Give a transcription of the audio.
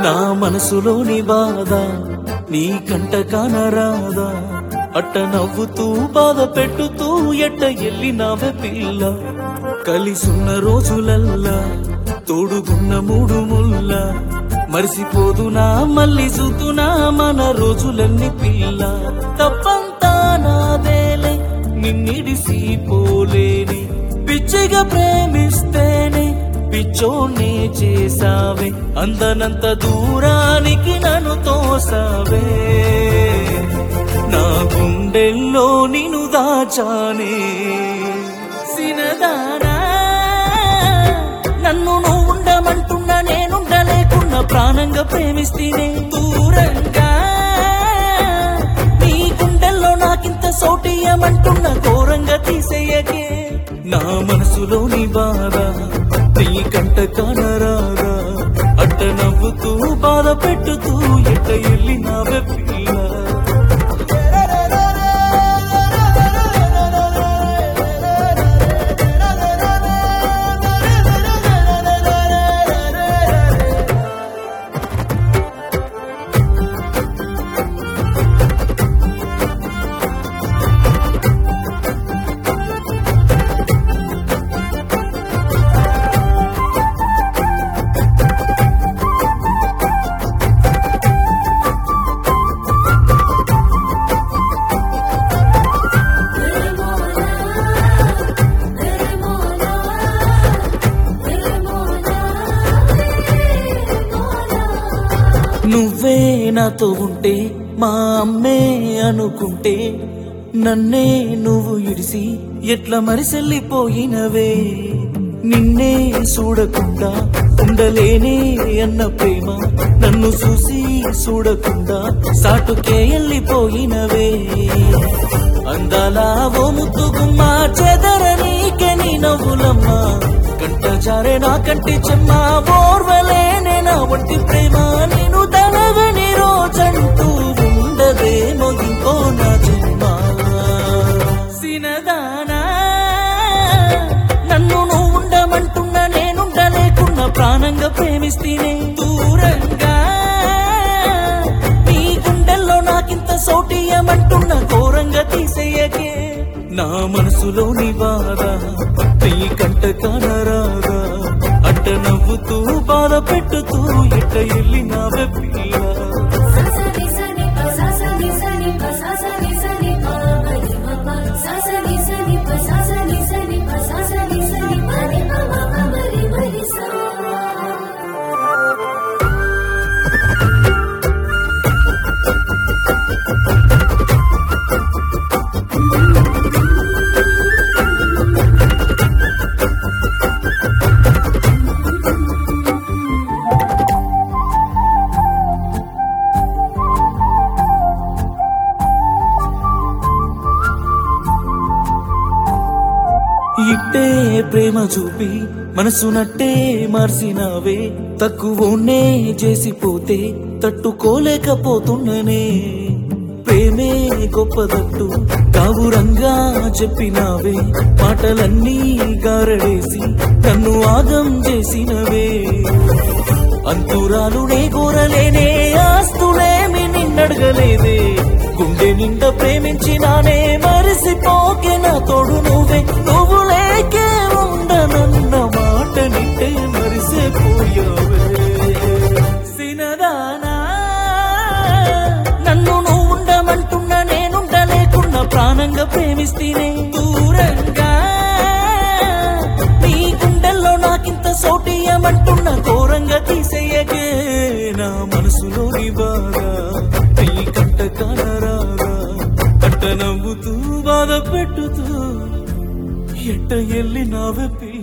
నా మనసులోని బాధ నీ కంట కానరాదా అట్ట నవ్వుతూ బాధ పెట్టుతూ ఎట్ట ఎల్లినావే పిల్ల కలిసున్న రోజులల్లా తోడుగున్న మూడు ముల్ల మరిసిపోదునా మళ్ళీ చూతునా మన రోజులన్నీ పిల్ల తప్పంతా నాదేలే నిన్నిడిసి పోలేని పిచ్చిగా ప్రేమిస్తేనే పిచ్చోనే చేసావే అందనంత దూరానికి నన్ను తోసావే నా గుండెల్లో నిన్ను దాచానే సినదానా నన్ను నువ్వు ఉండమంటున్నా నేనుండలేకున్నా ప్రాణంగా ప్రేమిస్తేనే దూరంగా నీ గుండెల్లో నాకింత సోటియమంటున్న ఘోరంగా తీసేయకే నా మనసులోని బాధ నీ కంట కానరాగా అట్ట నవ్వుతూ బాధ పెట్టుతూ ఎట్ట ఎల్లినావే పిల్ల నువ్వే నాతో ఉంటే మా అమ్మే అనుకుంటే నన్నే నువ్వు ఇడిసి ఎట్లా మరిసెల్లిపోయినవే నిన్నే చూడకుండా ఉండలేనే అన్న ప్రేమ నన్ను చూసి చూడకుండా సాటుకే వెళ్ళిపోయినవే అందాల ఓ ముద్దుగుమ్మా చెదర నీకే నీ నవ్వులమ్మా కంట జారే నా కంటి చెమ్మ ఓర్వలేనే నా ఒంటి ప్రేమ నేను తనవని రోజంటూ ఉండదేమో ఇంకో నా జన్మ సినదానా నన్ను నువ్వు ఉండమంటున్నా నేనుండలేకున్నా ప్రాణంగా ప్రేమిస్తేనే దూరంగా నీ గుండెల్లో నాకింత సోటియమంటున్న ఘోరంగా తీసేయకే నా మనసులోని బాధ నీ కంట కానరాగా అట్ట నవ్వుతూ బాధ పెట్టుతూ ఎట్ట ఎల్లినావే పిల్ల ఇట్టే ప్రేమ చూపి మనసు నట్టే మార్చినావే తక్కువనే చేసిపోతే తట్టుకోలేకపోతున్ననే ప్రేమే గొప్పదట్టు కావురంగా చెప్పినావే మాటలన్నీ గారడేసి నన్ను ఆగం చేసినవే అంతురాలునే కోరలేనే ఆస్తులేమి నిన్నడగలేదే గుండె నిండా ప్రేమించినానే మరిసిపోకే నా తోడు నువ్వే నువ్వు లేకే ఉండనన్న మాట నింటే మరిసిపోయావే సినదానా నన్ను నువ్వు ఉండమంటున్నా నేనుండలేకున్నా ప్రాణంగా ప్రేమిస్తేనే దూరంగా నీ గుండెల్లో నాకింత సోటియమంటున్న ఘోరంగా తీసేయకే నా మనసులోని బాగా నీ కంట కానరాగా అట్ట నవ్వుతూ బాధ పెట్టుతూ ఎట్ట ఎల్లి నావే